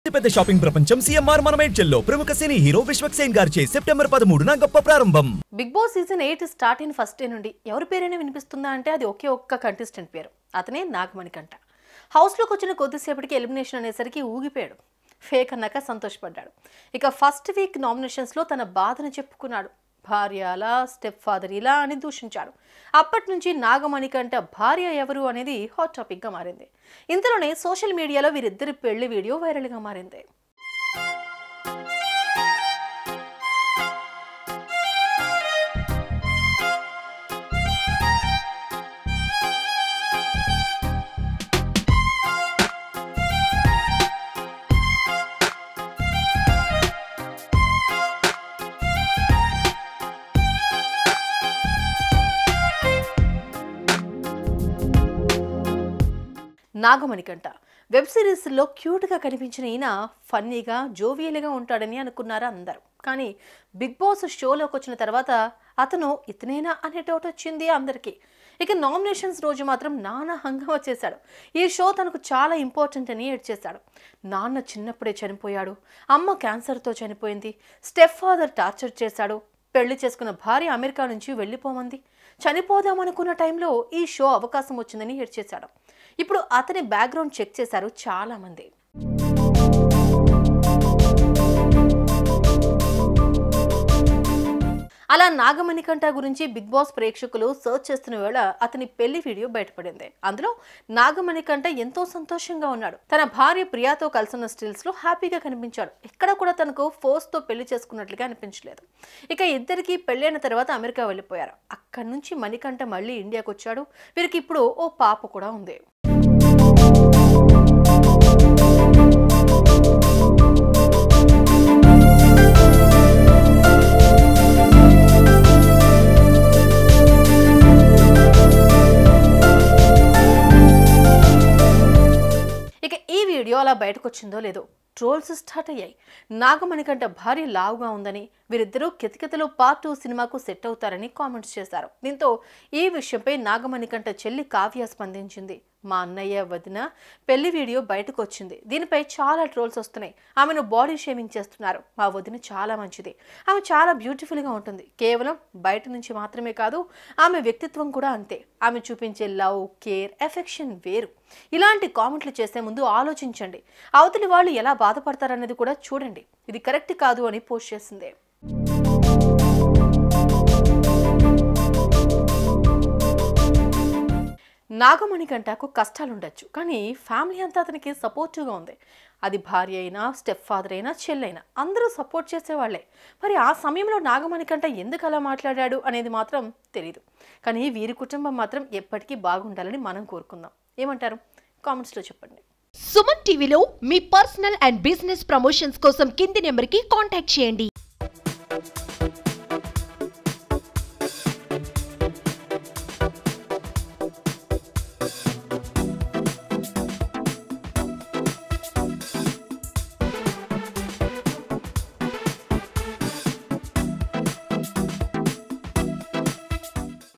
పెద్ద షాపింగ్ ప్రపంచం సిఎంఆర్ మనమేడ్చల్లో ప్రముఖ సినీ హీరో విశ్వక్ సేన్ గారిచే సెప్టెంబర్ పదమూడున గొప్ప ప్రారంభం Bigg Boss season eight start అయిన ఫస్ట్ డే నుండి ఎవరి పేరైనా వినిపిస్తుందా అంటే అది ఒకే ఒక్క కంటెస్టెంట్ పేరు అతనే నాగమణికంట హౌస్లోకి వచ్చిన కొద్దిసేపటికి ఎలిమినేషన్ అనేసరికి ఊగిపోయాడు ఫేక్ అన్నాక సంతోషపడ్డాడు ఇక ఫస్ట్ వీక్ నామినేషన్స్లో తన బాధను చెప్పుకున్నాడు భార్య అలా స్టెప్ ఫాదర్ ఇలా అని దూషించాడు అప్పటి నుంచి నాగమణికంట భార్య ఎవరు అనేది హాట్ టాపిక్గా మారింది ఇంతలోనే సోషల్ మీడియాలో వీరిద్దరి పెళ్లి వీడియో వైరల్గా మారింది నాగమణికంట వెబ్ సిరీస్లో క్యూట్గా కనిపించిన ఈయన ఫన్నీగా జోవియల్గా ఉంటాడని అనుకున్నారు అందరూ కానీ బిగ్ బాస్ షోలోకి వచ్చిన తర్వాత అతను ఇతనేనా అనే డౌట్ వచ్చింది అందరికీ ఇక నామినేషన్స్ రోజు మాత్రం నాన్న హంగామా చేశాడు ఈ షో తనకు చాలా ఇంపార్టెంట్ అని ఏడ్చేశాడు నాన్న చిన్నప్పుడే చనిపోయాడు అమ్మ క్యాన్సర్తో చనిపోయింది స్టెప్ ఫాదర్ టార్చర్ చేశాడు పెళ్లి చేసుకున్న భార్య అమెరికా నుంచి వెళ్ళిపోమంది చనిపోదామనుకున్న టైంలో ఈ షో అవకాశం వచ్చిందని ఏడ్చేశాడు ఇప్పుడు అతని బ్యాక్గ్రౌండ్ చెక్ చేశారు చాలా మంది అలా నాగమణికంఠ గురించి బిగ్ బాస్ ప్రేక్షకులు సర్చ్ చేస్తున్న వేళ అతని పెళ్లి వీడియో బయటపడింది అందులో నాగమణికంఠ ఎంతో సంతోషంగా ఉన్నాడు తన భార్య ప్రియాతో కలిసిన స్టిల్స్ లో హ్యాపీగా కనిపించాడు ఎక్కడ కూడా తనకు ఫోర్స్ తో పెళ్లి చేసుకున్నట్లుగా అనిపించలేదు ఇక ఇద్దరికి పెళ్ళైన తర్వాత అమెరికా వెళ్ళిపోయారు అక్కడి నుంచి మణికంఠ మళ్ళీ ఇండియాకు వచ్చాడు వీరికి ఇప్పుడు ఓ పాప కూడా ఉంది ఇక ఈ వీడియో అలా బయటకు వచ్చిందో లేదో ట్రోల్స్ స్టార్ట్ అయ్యాయి నాగమణికంట భార్య లావుగా ఉందని వీరిద్దరూ కితకితలు పార్ట్ టూ సినిమాకు సెట్ అవుతారని కామెంట్స్ చేశారు దీంతో ఈ విషయంపై నాగమణికంట చెల్లి కావ్య స్పందించింది మా అన్నయ్య వదిన పెళ్లి వీడియో బయటకు వచ్చింది దీనిపై చాలా ట్రోల్స్ వస్తున్నాయి ఆమెను బాడీ షేమింగ్ చేస్తున్నారు మా వదిన చాలా మంచిది ఆమె చాలా బ్యూటిఫుల్గా ఉంటుంది కేవలం బయట నుంచి మాత్రమే కాదు ఆమె వ్యక్తిత్వం కూడా అంతే ఆమె చూపించే లవ్ కేర్ ఎఫెక్షన్ వేరు ఇలాంటి కామెంట్లు చేసే ముందు ఆలోచించండి అవతలి వాళ్ళు ఎలా బాధపడతారనేది కూడా చూడండి ఇది కరెక్ట్ కాదు అని పోస్ట్ చేసింది నాగమణి గంటకు కష్టాలు ఉండొచ్చు కానీ ఫ్యామిలీ అంతా అతనికి సపోర్టివ్గా ఉంది అది భార్య అయినా స్టెప్ ఫాదర్ అయినా చెల్లైనా అందరూ సపోర్ట్ చేసేవాళ్లే మరి ఆ సమయంలో నాగమణి కంట ఎందుకు అలా మాట్లాడాడు అనేది మాత్రం తెలియదు కానీ వీరి కుటుంబం మాత్రం ఎప్పటికీ బాగుండాలని మనం కోరుకుందాం ఏమంటారు కామెంట్స్లో చెప్పండి సుమన్ టీవీలో మీ పర్సనల్ అండ్ బిజినెస్ ప్రమోషన్స్ కోసం కింది నెంబర్కి కాంటాక్ట్ చేయండి